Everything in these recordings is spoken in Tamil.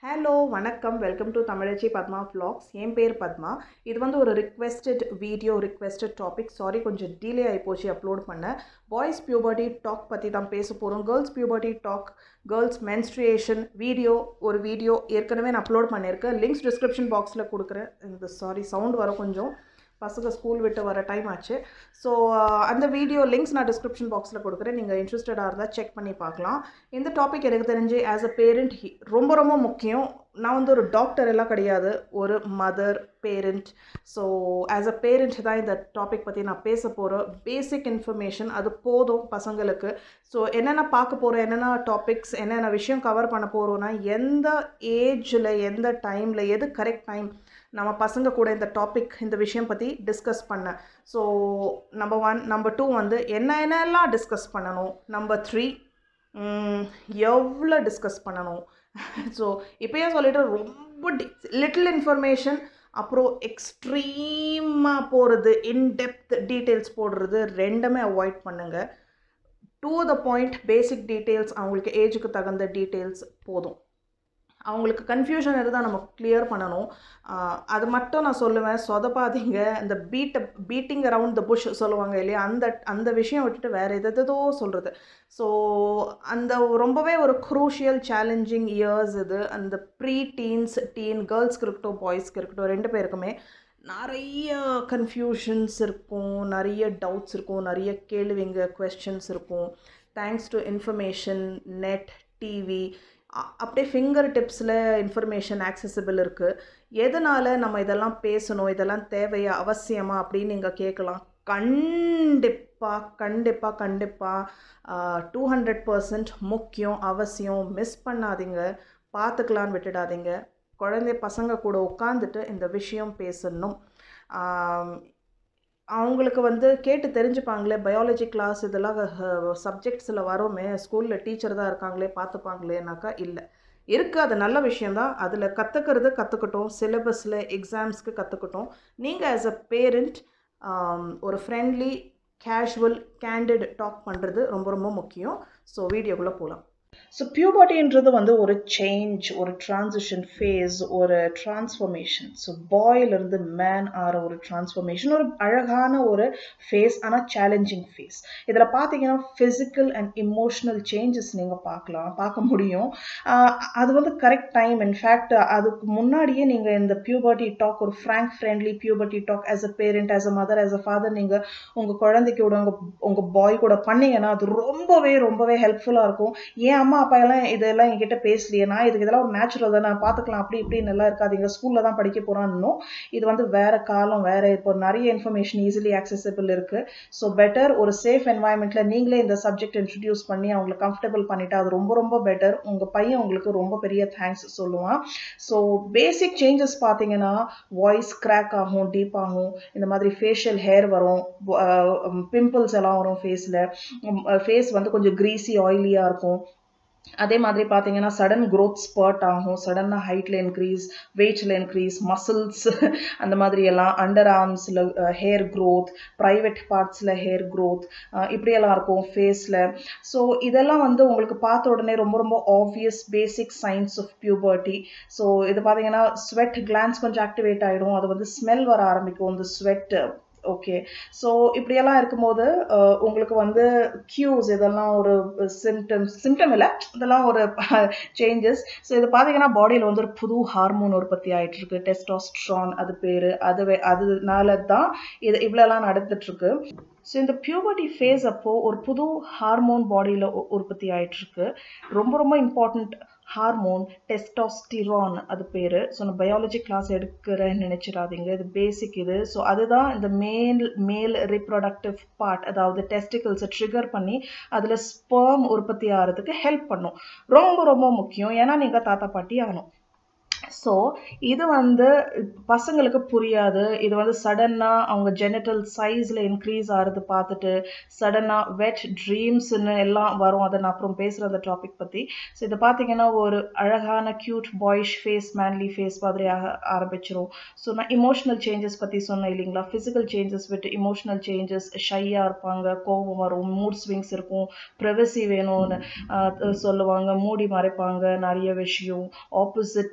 ஹலோ வணக்கம் welcome to Tamizhachi Padma vlogs என் பேர் பத்மா இது வந்து ஒரு requested video requested topic sorry கொஞ்சம் டிலே ஆகி போச்சு அப்லோட் பண்ண பாய்ஸ் பியூபர்ட்டி டாக் பற்றி தான் பேச போகிறோம் girls puberty talk girls menstruation video ஒரு வீடியோ ஏற்கனவே நான் அப்லோட் பண்ணியிருக்கேன் லிங்க்ஸ் டிஸ்கிரிப்ஷன் பாக்ஸில் கொடுக்குறேன் இந்த சாரி சவுண்ட் வர கொஞ்சம் பசங்க ஸ்கூல் விட்டு வர டைம் ஆச்சு ஸோ அந்த வீடியோ லிங்க்ஸ் நான் டிஸ்கிரிப்ஷன் பாக்ஸில் கொடுக்குறேன் நீங்கள் இன்ட்ரெஸ்டடாக இருந்தால் செக் பண்ணி பார்க்கலாம் இந்த டாபிக் எனக்கு தெரிஞ்சு ஆஸ் அ பேரண்ட் ரொம்ப ரொம்ப முக்கியம் நான் வந்து ஒரு டாக்டர் எல்லாம் கிடையாது ஒரு mother parent so as a parent தான் இந்த டாபிக் பற்றி நான் பேச போகிறேன் பேசிக் இன்ஃபர்மேஷன் அது போதும் பசங்களுக்கு ஸோ என்னென்ன பார்க்க போகிறோம் என்னென்ன டாபிக்ஸ் என்னென்ன விஷயம் கவர் பண்ண போகிறோன்னா எந்த ஏஜில் எந்த டைமில் எது கரெக்ட் டைம் நம்ம பசங்க கூட இந்த டாபிக் இந்த விஷயம் பற்றி டிஸ்கஸ் பண்ண so number one number two வந்து என்ன என்னெல்லாம் டிஸ்கஸ் பண்ணணும் நம்பர் த்ரீ எவ்வளோ டிஸ்கஸ் பண்ணணும் ஸோ இப்போயே சொல்லிட்டு ரொம்ப லிட்டில் இன்ஃபர்மேஷன் அப்புறம் எக்ஸ்ட்ரீமாக போகிறது இன்டெப்த் டீட்டெயில்ஸ் போடுறது ரெண்டுமே அவாய்ட் பண்ணுங்கள் to the point basic details அவங்களுக்கு ஏஜுக்கு தகுந்த டீட்டெயில்ஸ் போதும் அவங்களுக்கு கன்ஃபியூஷன் இருந்தால் நம்ம கிளியர் பண்ணணும் அது மட்டும் நான் சொல்லுவேன் சொதப்பாதீங்க இந்த பீட்டை பீட்டிங் அரவுண்ட் த புஷ் சொல்லுவாங்க இல்லையா அந்த அந்த விஷயம் விட்டுட்டு வேறு எதோ சொல்கிறது ஸோ அந்த ரொம்பவே ஒரு க்ரூஷியல் சேலஞ்சிங் இயர்ஸ் இது அந்த ப்ரீ டீன்ஸ் டீன் கேர்ள்ஸ்க்கு இருக்கட்டும் பாய்ஸ்க்கு இருக்கட்டும் ரெண்டு பேருக்குமே நிறைய கன்ஃபியூஷன்ஸ் இருக்கும் நிறைய டவுட்ஸ் இருக்கும் நிறைய கேள்விங்க கொஸ்டின்ஸ் இருக்கும் thanks to information net TV அப்படியே ஃபிங்கர் டிப்ஸில் இன்ஃபர்மேஷன் ஆக்சசிபிள் இருக்குது எதனால் நம்ம இதெல்லாம் பேசணும் இதெல்லாம் தேவையா அவசியமா அப்படின்னு நீங்கள் கேட்கலாம் கண்டிப்பாக கண்டிப்பாக கண்டிப்பாக டூ ஹண்ட்ரட் பர்சன்ட் முக்கியம் அவசியம் மிஸ் பண்ணாதீங்க பார்த்துக்கலான்னு விட்டுடாதீங்க குழந்தை பசங்க கூட உட்காந்துட்டு இந்த விஷயம் பேசணும் அவங்களுக்கு வந்து கேட்டு தெரிஞ்சுப்பாங்களே பயாலஜி கிளாஸ் இதெல்லாம் சப்ஜெக்ட்ஸில் வரோமே ஸ்கூலில் டீச்சர் தான் இருக்காங்களே பார்த்துப்பாங்களேனாக்கா இல்லை இருக்குது அது நல்ல விஷயந்தான் அதில் கற்றுக்கிறது கற்றுக்கட்டும் சிலபஸில் எக்ஸாம்ஸ்க்கு கற்றுக்கட்டும் நீங்கள் ஆஸ் அ பேரண்ட் ஒரு ஃப்ரெண்ட்லி கேஷுவல் கேண்டிட் டாக் பண்ணுறது ரொம்ப ரொம்ப முக்கியம் ஸோ வீடியோக்குள்ளே போகலாம் ஸோ பியூபர்ட்டின்றது வந்து ஒரு சேஞ்ச் ஒரு ட்ரான்சிஷன் ஃபேஸ் ஒரு டிரான்ஸ்ஃபர்மேஷன் ஸோ பாயிலிருந்து மேன் ஆகிற ஒரு டிரான்ஸ்ஃபர்மேஷன் ஒரு அழகான ஒரு ஃபேஸ் ஆனால் சேலஞ்சிங் ஃபேஸ் இதில் பார்த்தீங்கன்னா ஃபிசிக்கல் அண்ட் இமோஷ்னல் சேஞ்சஸ் நீங்கள் பார்க்கலாம் பார்க்க முடியும் அது வந்து கரெக்ட் டைம் இன்ஃபேக்ட் அதுக்கு முன்னாடியே நீங்கள் இந்த பியூபர்ட்டி டாக் ஒரு frank friendly puberty talk as a parent as a mother as a father நீங்கள் உங்கள் குழந்தைக்கு கூட உங்கள் உங்கள் பாய் கூட பண்ணீங்கன்னா அது ரொம்பவே ரொம்பவே ஹெல்ப்ஃபுல்லாக இருக்கும் ஏன் அம்மா அப்பா எல்லாம் இதெல்லாம் என்கிட்ட பேசலையே நான் இதுக்கு இதெல்லாம் ஒரு நேச்சுரல் தான் நான் பார்த்துக்கலாம் அப்படி இப்படின்னு எல்லாம் இருக்காதிங்க ஸ்கூலில் தான் படிக்க போகிறான்னு இது வந்து வேற காலம் வேற இப்போ நிறைய இன்ஃபர்மேஷன் ஈஸிலி ஆக்சசபிள் இருக்கு ஸோ பெட்டர் ஒரு சேஃப் என்வாயன்மெண்ட்ல நீங்களே இந்த சப்ஜெக்ட் இன்ட்ரடியூஸ் பண்ணி அவங்களை கம்ஃபர்டபுள் பண்ணிட்டா அது ரொம்ப ரொம்ப பெட்டர் உங்கள் பையன் உங்களுக்கு ரொம்ப பெரிய தேங்க்ஸ் சொல்லுவான் ஸோ பேசிக் சேஞ்சஸ் பார்த்தீங்கன்னா வாய்ஸ் கிராக் ஆகும் டீப் ஆகும் இந்த மாதிரி ஃபேஷியல் ஹேர் வரும் பிம்பிள்ஸ் எல்லாம் வரும் ஃபேஸில் ஃபேஸ் வந்து கொஞ்சம் க்ரீஸி ஆயிலியாக இருக்கும் அதே மாதிரி பார்த்தீங்கன்னா சடன் க்ரோத் ஸ்பர்ட் ஆகும் சடனாக ஹைட்டில் இன்க்ரீஸ் வெயிட்டில் இன்க்ரீஸ் மசில்ஸ் அந்த மாதிரி எல்லாம் அண்டர் ஆர்ம்ஸில் ஹேர் க்ரோத் ப்ரைவேட் பார்ட்ஸில் ஹேர் க்ரோத் இப்படியெல்லாம் இருக்கும் ஃபேஸில் ஸோ இதெல்லாம் வந்து உங்களுக்கு பார்த்த உடனே ரொம்ப ரொம்ப obvious basic signs of puberty so இது பார்த்தீங்கன்னா ஸ்வெட் கிளான்ஸ் கொஞ்சம் ஆக்டிவேட் ஆகிடும் அது வந்து ஸ்மெல் வர ஆரம்பிக்கும் இந்த ஸ்வெட் ஓகே ஸோ இப்படியெல்லாம் இருக்கும்போது உங்களுக்கு வந்து க்யூஸ் இதெல்லாம் ஒரு சிம்டம்ஸ் சிம்டம் இல்லை இதெல்லாம் ஒரு சேஞ்சஸ் ஸோ இது பார்த்தீங்கன்னா பாடியில் வந்து ஒரு புது ஹார்மோன் உற்பத்தி ஆகிட்டு இருக்கு டெஸ்டாஸ்ட்ரான் அது பேர் அது அதனால தான் இது இவ்வளோலாம் நடந்துட்டுருக்கு ஸோ இந்த பியூபர்ட்டி ஃபேஸ் அப்போது ஒரு புது ஹார்மோன் பாடியில் உற்பத்தி ஆகிட்டுருக்கு ரொம்ப ரொம்ப இம்பார்ட்டண்ட் ஹார்மோன் டெஸ்டாஸ்டிரான் அது பேர் ஸோ நான் பயாலஜி கிளாஸ் எடுக்கிறேன்னு நினச்சிடாதீங்க இது பேசிக் இது ஸோ அதுதான் இந்த மேல் மேல் ரீப்ரொடக்டிவ் பார்ட் அதாவது டெஸ்டிகல்ஸை ட்ரிகர் பண்ணி அதில் ஸ்பேம் உற்பத்தி ஆகிறதுக்கு ஹெல்ப் பண்ணும் ரொம்ப ரொம்ப முக்கியம் ஏன்னா நீங்கள் தாத்தா பாட்டி ஆகணும் ஸோ இது வந்து பசங்களுக்கு புரியாது இது வந்து சடனாக அவங்க ஜெனட்டல் சைஸில் இன்க்ரீஸ் ஆகிறது பார்த்துட்டு சடனாக வெட் ட்ரீம்ஸ்னு எல்லாம் வரும் அதை நான் அப்புறம் பேசுகிற அந்த டாபிக் பற்றி ஸோ இதை பார்த்தீங்கன்னா ஒரு அழகான cute boyish face manly face மாதிரி ஆக ஆரம்பிச்சிரும் ஸோ நான் இமோஷனல் சேஞ்சஸ் பற்றி சொன்னேன் இல்லைங்களா ஃபிசிக்கல் சேஞ்சஸ் விட்டு இமோஷனல் சேஞ்சஸ் ஷையாக இருப்பாங்க கோபம் வரும் மூட் ஸ்விங்ஸ் இருக்கும் ப்ரைவசி வேணும்னு ஆஹ் சொல்லுவாங்க மூடி மறைப்பாங்க நிறைய விஷயம் ஆப்போசிட்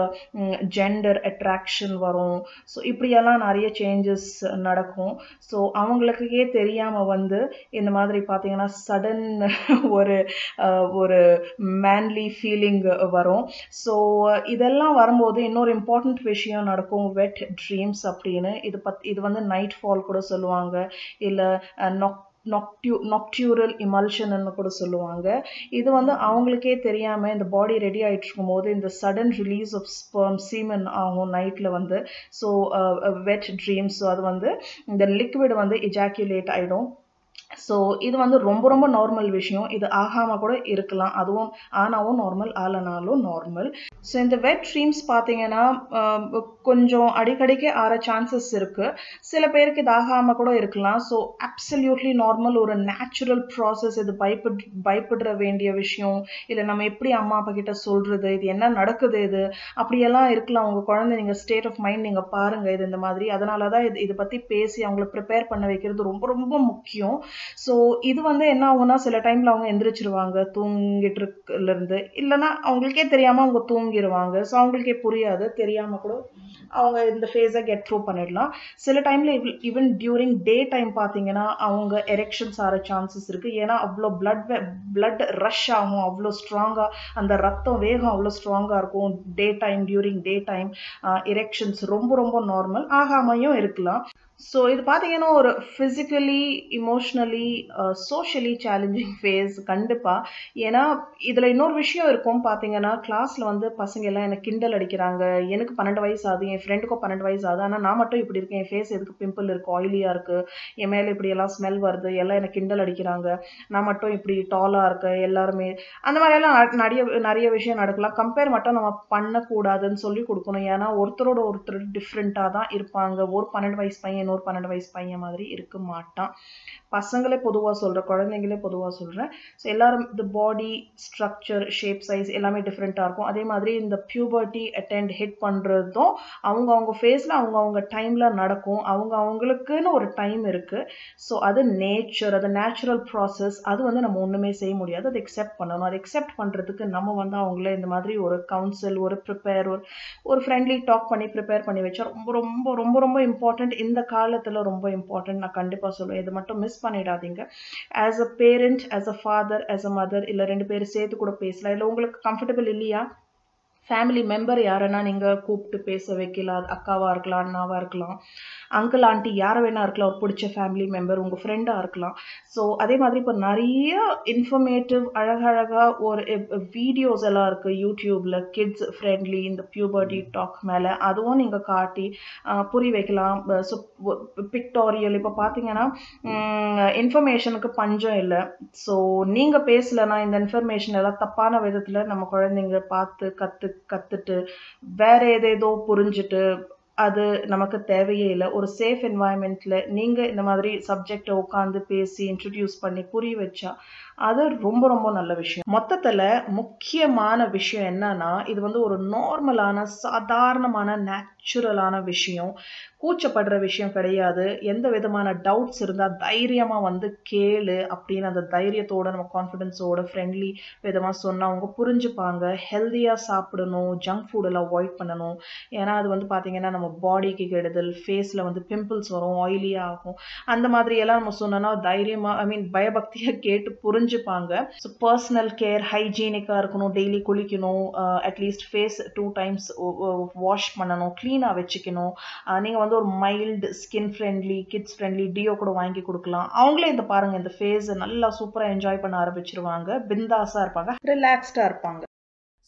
ஜெண்டர் அட்ராக்ஷன் வரும் ஸோ இப்படியெல்லாம் நிறைய சேஞ்சஸ் நடக்கும் ஸோ அவங்களுக்கே தெரியாமல் வந்து இந்த மாதிரி பார்த்தீங்கன்னா சடன் ஒரு அஹ், ஒரு மேன்லி ஃபீலிங் வரும் ஸோ இதெல்லாம் வரும்போது இன்னொரு இம்பார்ட்டண்ட் விஷயம் நடக்கும் வெட் ட்ரீம்ஸ் அப்படின்னு இது பத் இது வந்து நைட் ஃபால் கூட சொல்லுவாங்க இல்லை நொக் நொக்டியூ நொக்டியூரல் இமல்ஷன்னு கூட சொல்லுவாங்க இது வந்து அவங்களுக்கே தெரியாமல் இந்த பாடி ரெடி ஆகிட்டு இருக்கும்போது இந்த sudden release of sperm semen ஆகும் நைட்டில் வந்து ஸோ வெட் ட்ரீம்ஸ் ஸோ அது வந்து இந்த லிக்விட் வந்து இஜாக்குலேட் ஆகிடும் ஸோ இது வந்து ரொம்ப ரொம்ப நார்மல் விஷயம் இது ஆகாமல் கூட இருக்கலாம் அதுவும் ஆனாவும் நார்மல் ஆலனாலும் நார்மல் ஸோ இந்த வெட் ட்ரீம்ஸ் பார்த்தீங்கன்னா ஆஹ், கொஞ்சம் அடிக்கடிக்கு ஆற சான்சஸ் இருக்குது சில பேருக்கு இது ஆகாமல் கூட இருக்கலாம் ஸோ அப்சல்யூட்லி நார்மல் ஒரு நேச்சுரல் ப்ராசஸ் இது பயப்பட் பயப்படுற வேண்டிய விஷயம் இல்லை நம்ம எப்படி அம்மா அப்பா கிட்ட சொல்கிறது இது என்ன நடக்குது இது அப்படியெல்லாம் இருக்கலாம் உங்கள் குழந்தை நீங்கள் ஸ்டேட் ஆஃப் மைண்ட் நீங்கள் பாருங்கள் இது இந்த மாதிரி அதனால தான் இது இதை பற்றி பேசி அவங்கள ப்ரிப்பேர் பண்ண வைக்கிறது ரொம்ப ரொம்ப முக்கியம் ஸோ இது வந்து என்ன ஆகும்னா சில டைமில் அவங்க எந்திரிச்சிருவாங்க தூங்கிட்டு இருக்குலேருந்து இல்லைன்னா அவங்களுக்கே தெரியாமல் அவங்க தூங்கிடுவாங்க ஸோ அவங்களுக்கே புரியாது தெரியாமல் கூட அவங்க இந்த ஃபேஸை கெட் த்ரூ பண்ணிடலாம் சில டைமில் ஈவன் டியூரிங் டே டைம் பார்த்தீங்கன்னா அவங்க எரெக்ஷன்ஸ் ஆகிற சான்சஸ் இருக்குது ஏன்னா அவ்வளோ பிளட் பிளட் ரஷ் ஆகும் அவ்வளோ ஸ்ட்ராங்காக அந்த ரத்தம் வேகம் அவ்வளோ ஸ்ட்ராங்காக இருக்கும் day time during day time erections ரொம்ப ரொம்ப நார்மல் ஆகாமையும் இருக்கலாம் ஸோ இது பார்த்தீங்கன்னா ஒரு physically emotionally socially challenging phase கண்டிப்பாக ஏன்னா இதில் இன்னொரு விஷயம் இருக்கும் பார்த்தீங்கன்னா கிளாஸில் வந்து பசங்க எல்லாம் எனக்கு கிண்டல் அடிக்கிறாங்க எனக்கு பன்னெண்டு வயசு ஆகுது என் ஃப்ரெண்டுக்கும் பன்னெண்டு வயசு ஆகுது ஆனால் நான் மட்டும் இப்படி இருக்கேன் என் ஃபேஸ் எதுக்கு பிம்பிள் இருக்குது ஆயிலியாக இருக்குது என் மேலே இப்படி எல்லாம் ஸ்மெல் வருது எல்லாம் எனக்கு கிண்டல் அடிக்கிறாங்க நான் மட்டும் இப்படி டாலாக இருக்கேன் எல்லாருமே அந்த மாதிரியெல்லாம் ந- நிறைய நிறைய விஷயம் நடக்கலாம் கம்பேர் மட்டும் நம்ம பண்ணக்கூடாதுன்னு சொல்லி கொடுக்கணும் ஏன்னா ஒருத்தரோட ஒருத்தர் டிஃப்ரெண்ட்டாக தான் இருப்பாங்க ஒரு பன்னெண்டு வயசு பையன் இன்னொரு பன்னெண்டு வயசு பையன் மாதிரி இருக்க மாட்டான் பசங்களே பொதுவாக சொல்கிறேன் குழந்தைங்களே பொதுவாக சொல்கிறேன் ஸோ எல்லாரும் இந்த பாடி ஸ்ட்ரக்சர் ஷேப் சைஸ் எல்லாமே டிஃப்ரெண்ட்டாக இருக்கும் அதே மாதிரி இந்த பியூபர்ட்டி அட்டெண்ட் ஹிட் பண்ணுறதும் அவங்க அவங்க ஃபேஸில் அவங்க அவங்க டைமில் நடக்கும் அவங்க அவங்களுக்குன்னு ஒரு டைம் இருக்குது ஸோ அது நேச்சர் அது நேச்சுரல் ப்ராசஸ் அது வந்து நம்ம ஒன்றுமே செய்ய முடியாது அதை எக்ஸெப்ட் பண்ணணும் அதை எக்ஸெப்ட் பண்ணுறதுக்கு நம்ம வந்து அவங்கள இந்த மாதிரி ஒரு கவுன்சில் ஒரு ப்ரிப்பேர் ஒரு ஒரு ஃப்ரெண்ட்லி டாக் பண்ணி ப்ரிப்பேர் பண்ணி வச்சா ரொம்ப ரொம்ப ரொம்ப ரொம்ப இம்பார்ட்டண்ட் இந்த காலத்தில் ரொம்ப இம்பார்ட்டன்ட் நான் கண்டிப்பாக சொல்லுவேன் இது மட்டும் மிஸ் பண்ணிடாதீங்க as a parent as a father as a mother இல்லை ரெண்டு பேரும் சேர்த்து கூட பேசலாம் இல்லை உங்களுக்கு கம்ஃபர்டபுள் இல்லையா ஃபேமிலி மெம்பர் யாரைன்னா நீங்கள் கூப்பிட்டு பேச வைக்கலாம் அது அக்காவாக இருக்கலாம் அண்ணாவாக இருக்கலாம் அங்கிள் ஆண்டி யாரை வேணா இருக்கலாம் ஒரு பிடிச்ச ஃபேமிலி மெம்பர் உங்கள் ஃப்ரெண்டாக இருக்கலாம் ஸோ அதே மாதிரி இப்போ நிறைய இன்ஃபர்மேட்டிவ் அழகழகாக ஒரு வீடியோஸ் எல்லாம் இருக்குது யூடியூப்பில் கிட்ஸ் ஃப்ரெண்ட்லி இந்த பியூபர்ட்டி டாக் மேலே அதுவும் நீங்கள் காட்டி ஆஹ், புரிய வைக்கலாம் ஸோ பிக்டோரியல் இப்போ பார்த்தீங்கன்னா இன்ஃபர்மேஷனுக்கு பஞ்சம் இல்லை ஸோ நீங்கள் பேசலைன்னா இந்த இன்ஃபர்மேஷன் எல்லாம் தப்பான விதத்தில் நம்ம குழந்தைங்க பார்த்து கற்று கற்றுட்டு வேற ஏதேதோ புரிஞ்சுட்டு அது நமக்கு தேவையே இல்லை ஒரு சேஃப் என்வாயன்மெண்ட்டில் நீங்கள் இந்த மாதிரி சப்ஜெக்டை உட்காந்து பேசி இன்ட்ரடியூஸ் பண்ணி புரிய வச்சா அது ரொம்ப ரொம்ப நல்ல விஷயம் மொத்தத்தில் முக்கியமான விஷயம் என்னன்னா இது வந்து ஒரு நார்மலான சாதாரணமான நேச்சுரலான விஷயம் கூச்சப்படுற விஷயம் கிடையாது எந்த விதமான டவுட்ஸ் இருந்தால் தைரியமாக வந்து கேளு அப்படின்னு அந்த தைரியத்தோட நம்ம கான்ஃபிடென்ஸோட ஃப்ரெண்ட்லி விதமாக சொன்னால் அவங்க புரிஞ்சுப்பாங்க ஹெல்த்தியாக சாப்பிடணும் ஜங்க் ஃபுட்டெல்லாம் அவாய்ட் பண்ணணும் ஏன்னா அது வந்து பார்த்தீங்கன்னா நம்ம பாடிக்கு கெடுதல் ஃபேஸில் வந்து பிம்பிள்ஸ் வரும் ஆயிலியாக ஆகும் அந்த மாதிரி எல்லாம் நம்ம சொன்னோன்னா தைரியமாக ஐ மீன் பயபக்தியாக கேட்டு புரிஞ்சுப்பாங்க ஸோ பர்சனல் கேர் ஹைஜீனிக்காக இருக்கணும் டெய்லி குளிக்கணும் at least face two times wash பண்ணணும் க்ளீனாக வச்சுக்கணும் நீங்கள் வந்து ஒரு mild skin friendly kids friendly deo கூட வாங்கி கொடுக்கலாம் அவங்களே இந்த பாருங்கள் இந்த ஃபேஸை நல்லா சூப்பராக என்ஜாய் பண்ண ஆரம்பிச்சிருவாங்க பிந்தாஸாக இருப்பாங்க ரிலாக்ஸ்டாக இருப்பாங்க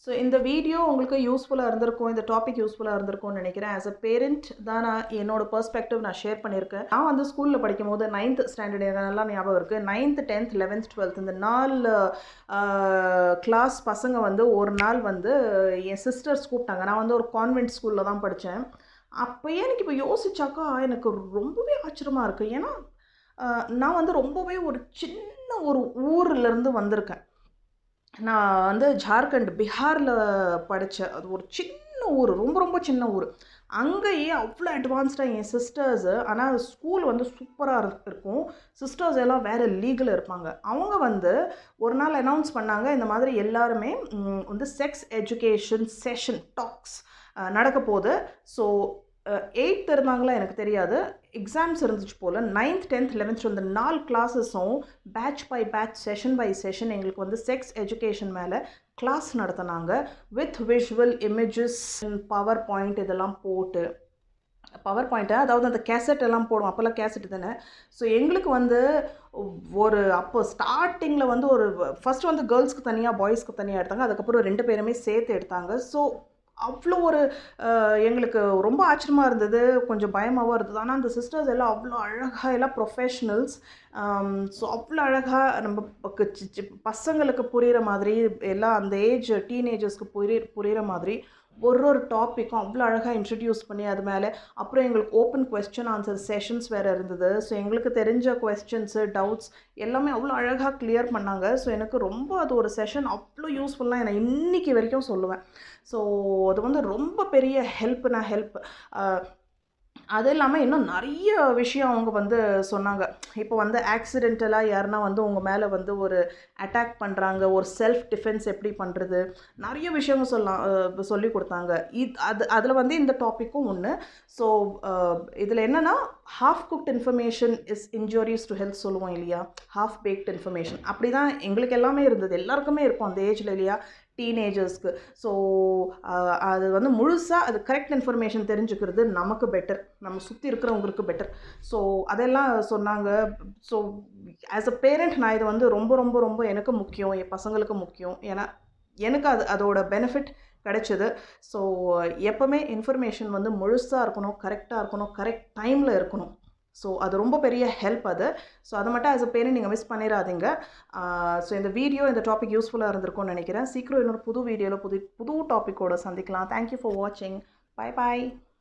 ஸோ இந்த வீடியோ உங்களுக்கு யூஸ்ஃபுல்லாக இருந்திருக்கும் இந்த டாபிக் யூஸ்ஃபுல்லாக இருந்திருக்கும்னு நினைக்கிறேன் ஆஸ் அ பேரண்ட் தான் நான் என்னோட பெர்ஸ்பெக்டிவ் நான் ஷேர் பண்ணியிருக்கேன் நான் வந்து ஸ்கூலில் படிக்கும் போது நைன்த் ஸ்டாண்டர்ட் எனக்கு நல்லா ஞாபகம் இருக்குது நைன்த் டென்த் லெவன்த் டுவெல்த் இந்த நாலு கிளாஸ் பசங்க வந்து ஒரு நாள் வந்து என் சிஸ்டர்ஸ் கூப்பிட்டாங்க நான் வந்து ஒரு கான்வென்ட் ஸ்கூலில் தான் படித்தேன் அப்போயே எனக்கு இப்போ யோசிச்சாக்கா எனக்கு ரொம்பவே ஆச்சரியமாக இருக்குது ஏன்னா நான் வந்து ரொம்பவே ஒரு சின்ன ஒரு ஊர்லேருந்து வந்திருக்கேன் நான் வந்து ஜார்க்கண்ட் பீகாரில் படித்தேன் அது ஒரு சின்ன ஊர் ரொம்ப ரொம்ப சின்ன ஊர் அங்கேயே அவ்வளோ அட்வான்ஸ்டாக என் சிஸ்டர்ஸு ஆனால் ஸ்கூல் வந்து சூப்பராக இருக்கும் சிஸ்டர்ஸ் எல்லாம் வேறு லீகில் இருப்பாங்க அவங்க வந்து ஒரு நாள் அனௌன்ஸ் பண்ணாங்க இந்த மாதிரி எல்லாருமே வந்து செக்ஸ் எஜுகேஷன் செஷன் டாக்ஸ் நடக்க போகுது ஸோ எயித் இருந்தாங்களா எனக்கு தெரியாது எக்ஸாம்ஸ் இருந்துச்சு போல் நைன்த் டென்த் லெவன்த் இந்த நாலு கிளாஸஸும் batch by batch session by session எங்களுக்கு வந்து செக்ஸ் எஜுகேஷன் மேலே கிளாஸ் நடத்தினாங்க with visual images power point இதெல்லாம் போட்டு பவர் பாயிண்ட்டை அதாவது அந்த கேசட் எல்லாம் போடும் அப்போல்லாம் கேசட் தானே ஸோ எங்களுக்கு வந்து ஒரு அப்போ ஸ்டார்டிங்கில் வந்து ஒரு ஃபஸ்ட் வந்து கேர்ள்ஸ்க்கு தனியாக பாய்ஸ்க்கு தனியாக எடுத்தாங்க அதுக்கப்புறம் ரெண்டு பேருமே சேர்த்து எடுத்தாங்க ஸோ அவ்வளோ ஒரு எங்களுக்கு ரொம்ப ஆச்சரியமாக இருந்தது கொஞ்சம் பயமாகவும் இருந்தது ஆனால் அந்த சிஸ்டர்ஸ் எல்லாம் அவ்வளோ அழகாக எல்லாம் ப்ரொஃபஷ்னல்ஸ் ஸோ அவ்வளோ அழகாக நம்ம பசங்களுக்கு புரிகிற மாதிரி எல்லாம் அந்த ஏஜ் டீனேஜர்ஸ்க்கு புரிய புரிகிற மாதிரி ஒரு ஒரு டாப்பிக்கும் அவ்வளோ அழகாக இன்ட்ரடியூஸ் பண்ணி அது மேலே அப்புறம் எங்களுக்கு ஓப்பன் கொஸ்டின் ஆன்சர் செஷன்ஸ் வேறு இருந்தது ஸோ எங்களுக்கு தெரிஞ்ச கொஸ்டின்ஸு டவுட்ஸ் எல்லாமே அவ்வளோ அழகாக கிளியர் பண்ணாங்க ஸோ எனக்கு ரொம்ப அது ஒரு செஷன் அவ்வளோ யூஸ்ஃபுல்லாக நான் இன்றைக்கி வரைக்கும் சொல்லுவேன் ஸோ அது வந்து ரொம்ப பெரிய ஹெல்ப் நான் ஹெல்ப் அது இல்லாமல் இன்னும் நிறைய விஷயம் அவங்க வந்து சொன்னாங்க இப்போ வந்து ஆக்சிடென்டலாக யாருனா வந்து உங்கள் மேலே வந்து ஒரு அட்டாக் பண்ணுறாங்க ஒரு செல்ஃப் டிஃபென்ஸ் எப்படி பண்ணுறது நிறைய விஷயங்கள் சொல்லலாம் சொல்லி கொடுத்தாங்க இது அது அதில் வந்து இந்த டாப்பிக்கும் ஒன்று ஸோ இதில் என்னென்னா half cooked information is injurious to health சொல்லுவோம் இல்லையா ஹாஃப் பேக்ட் இன்ஃபர்மேஷன் அப்படி தான் எங்களுக்கு எல்லாமே இருந்தது எல்லாருக்குமே இருக்கும் அந்த ஏஜில் இல்லையா டீனேஜர்ஸ்க்கு ஸோ அது வந்து முழுசாக அது கரெக்ட் இன்ஃபர்மேஷன் தெரிஞ்சுக்கிறது நமக்கு பெட்டர் நம்ம சுற்றி இருக்கிறவங்களுக்கு பெட்டர் ஸோ அதெல்லாம் சொன்னாங்க ஸோ ஆஸ் அ பேரண்ட் நான் இது வந்து ரொம்ப ரொம்ப ரொம்ப எனக்கு முக்கியம் என் பசங்களுக்கு முக்கியம் ஏன்னா எனக்கு அது அதோட பெனிஃபிட் கிடைச்சிது ஸோ எப்போவுமே இன்ஃபர்மேஷன் வந்து முழுசாக இருக்கணும் கரெக்டாக இருக்கணும் கரெக்ட் டைமில் இருக்கணும் ஸோ அது ரொம்ப பெரிய ஹெல்ப் அது ஸோ அதை மட்டும் ஆஸ் அ பேரண்ட் நீங்கள் மிஸ் பண்ணிடாதீங்க ஸோ இந்த வீடியோ இந்த டாபிக் யூஸ்ஃபுல்லாக இருந்திருக்கும்னு நினைக்கிறேன் சீக்கிரம் இன்னொரு புது வீடியோவில் புது புது டாப்பிக்கோடு சந்திக்கலாம் தேங்க்யூ ஃபார் வாட்சிங் பாய் பாய்